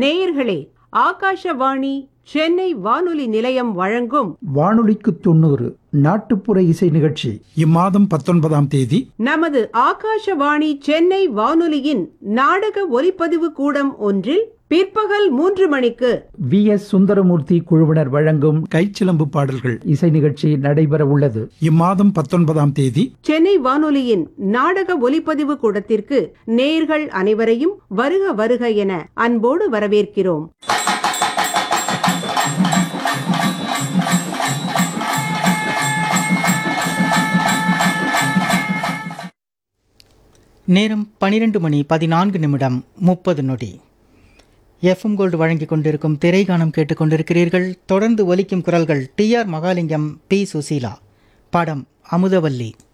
நேயர்களே ஆகாஷவாணி சென்னை வானொலி நிலையம் வழங்கும் வானொலிக்கு தொண்ணூறு நாட்டுப்புற இசை நிகழ்ச்சி இம்மாதம் பத்தொன்பதாம் தேதி நமது ஆகாஷவாணி சென்னை வானொலியின் நாடக ஒலிப்பதிவு கூடம் ஒன்றில் பிற்பகல் மூன்று மணிக்கு வி எஸ் சுந்தரமூர்த்தி குழுவினர் வழங்கும் கைச்சிலம்பு பாடல்கள் இசை நிகழ்ச்சி நடைபெற உள்ளது இம்மாதம் பத்தொன்பதாம் தேதி சென்னை வானொலியின் நாடக ஒலிப்பதிவு கூடத்திற்கு நேயர்கள் அனைவரையும் வருக வருக என அன்போடு வரவேற்கிறோம் நேரம் பனிரெண்டு மணி பதினான்கு நிமிடம் முப்பது நொடி எஃப்எம் கோல்டு வழங்கிக் கொண்டிருக்கும் திரைகானம் கேட்டுக்கொண்டிருக்கிறீர்கள் தொடர்ந்து ஒலிக்கும் குரல்கள் T R Mahalingam P Susheela படம் அமுதவல்லி